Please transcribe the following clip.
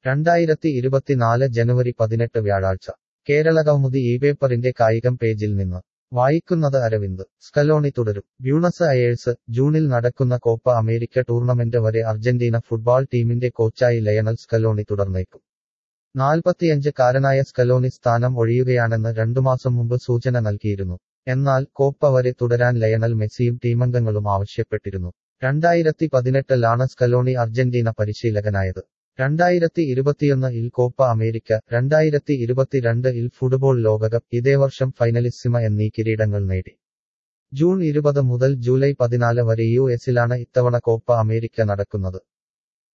രണ്ടായിരത്തി ഇരുപത്തിനാല് ജനുവരി പതിനെട്ട് വ്യാഴാഴ്ച കേരള കൗമുദി ഈ പേപ്പറിന്റെ കായികം പേജിൽ നിന്ന് വായിക്കുന്നത് അരവിന്ദ് സ്കലോണി തുടരും ബ്യൂണസ് അയേഴ്സ് ജൂണിൽ നടക്കുന്ന കോപ്പ അമേരിക്ക ടൂർണമെന്റ് വരെ അർജന്റീന ഫുട്ബോൾ ടീമിന്റെ കോച്ചായി ലയണൽ സ്കലോണി തുടർന്നേക്കും നാൽപ്പത്തിയഞ്ച് കാരനായ സ്കലോണി സ്ഥാനം ഒഴിയുകയാണെന്ന് രണ്ടുമാസം മുമ്പ് സൂചന നൽകിയിരുന്നു എന്നാൽ കോപ്പ വരെ തുടരാൻ ലയണൽ മെസ്സിയും ടീമംഗങ്ങളും ആവശ്യപ്പെട്ടിരുന്നു രണ്ടായിരത്തി പതിനെട്ടിലാണ് സ്കലോണി അർജന്റീന പരിശീലകനായത് രണ്ടായിരത്തി ഇരുപത്തിയൊന്ന് ഇൽ കോപ്പ അമേരിക്ക രണ്ടായിരത്തി ഇരുപത്തിരണ്ട് ഇൽ ഫുട്ബോൾ ലോകകപ്പ് ഇതേ വർഷം ഫൈനലിസിമ എന്നീ കിരീടങ്ങൾ നേടി ജൂൺ ഇരുപത് മുതൽ ജൂലൈ പതിനാല് വരെ യു എസിലാണ് ഇത്തവണ കോപ്പ അമേരിക്ക നടക്കുന്നത്